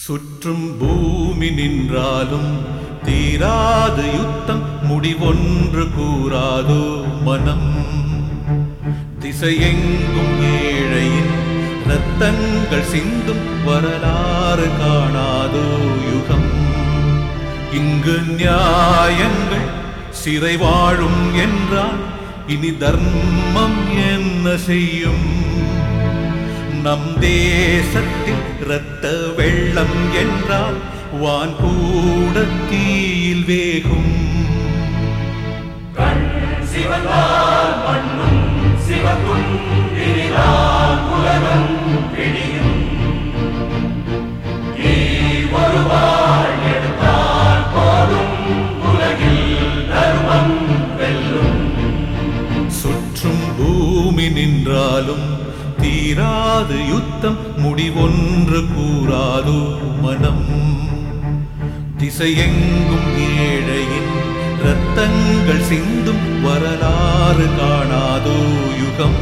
சுற்றும் பூமி நின்றாலும் தீராத யுத்தம் முடிவொன்று கூறாதோ மனம் திசையெங்கும் ஏழையின் ரத்தங்கள் சிந்தும் வரலாறு காணாதோ யுகம் இங்கு நியாயங்கள் சிறை வாழும் என்றால் இனி தர்மம் என்ன செய்யும் நம் தேசத்தில் இரத்த வெள்ளம் என்றால் வான் கூட தீயில் வேகும் சுற்றும் பூமி நின்றாலும் தீராது யுத்தம் முடிவொன்று கூறாதோ மனம் திசையெங்கும் ஏழையின் இரத்தங்கள் சிந்தும் வரலாறு காணாதோ யுகம்